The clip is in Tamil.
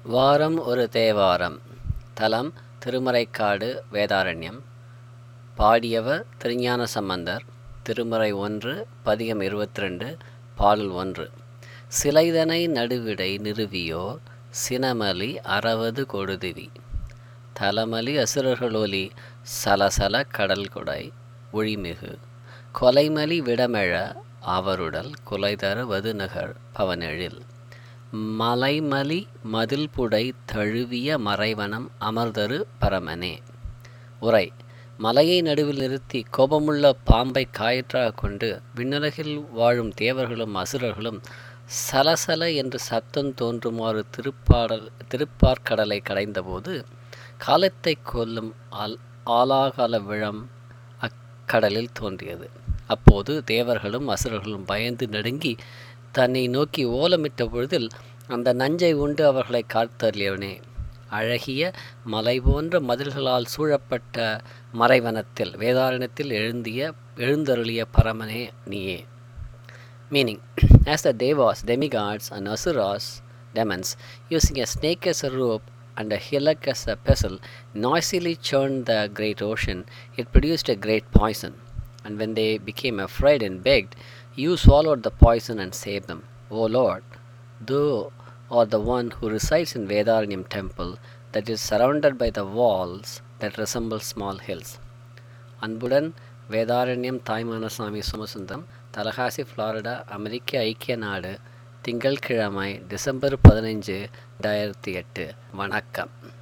வாரம் ஒரு தேவாரம் தலம் திருமறைக்காடு வேதாரண்யம் பாடியவர் திருஞான சம்பந்தர் திருமறை ஒன்று பதிகம் இருபத்தி ரெண்டு பாடல் ஒன்று சிலைதனை நடுவிடை நிறுவியோர் சினமலி அறவது கொடுதிவி தலமலி அசுரர்களொலி சலசல கடல் கொடை ஒழிமிகு கொலைமலி விடமெழ அவருடல் குலைதரு வதுநகர் பவனெழில் மலைமலி மதில்புடை தழுவிய மறைவனம் அமர்தரு பரமனே உரை மலையை நடுவில் நிறுத்தி கோபமுள்ள பாம்பை காயற்றாக கொண்டு விண்ணுலகில் வாழும் தேவர்களும் அசுரர்களும் சலசல என்று சத்தம் தோன்றுமாறு திருப்பாடல் திருப்பார்கடலை கடைந்தபோது காலத்தை கொல்லும் ஆல் ஆலாகால விழம் அக்கடலில் தோன்றியது அப்போது தேவர்களும் அசுரர்களும் பயந்து நடுங்கி தன்னை நோக்கி ஓலமிட்ட பொழுதில் அந்த நஞ்சை உண்டு அவர்களை காத்தருளியவனே அழகிய மலை போன்ற மதில்களால் சூழப்பட்ட மறைவனத்தில் வேதாரணத்தில் எழுந்திய எழுந்தருளிய பரமனே நீயே Meaning, as the Devas, demigods, and Asuras, demons, using a snake as a rope and a hillock as a pestle, noisily churned the great ocean, it produced a great poison. And when they became afraid and begged, you swallowed the poison and saved them. O Lord, thou art the one who resides in Vedaranyam temple that is surrounded by the walls that resemble small hills. அன்புடன் வேதாரண்யம் தாய்மானசாமி சுமசுந்தரம் தலகாசி ஃப்ளாரிடா அமெரிக்க ஐக்கிய நாடு திங்கட்கிழமை டிசம்பர் பதினைஞ்சு ரெண்டாயிரத்தி எட்டு வணக்கம்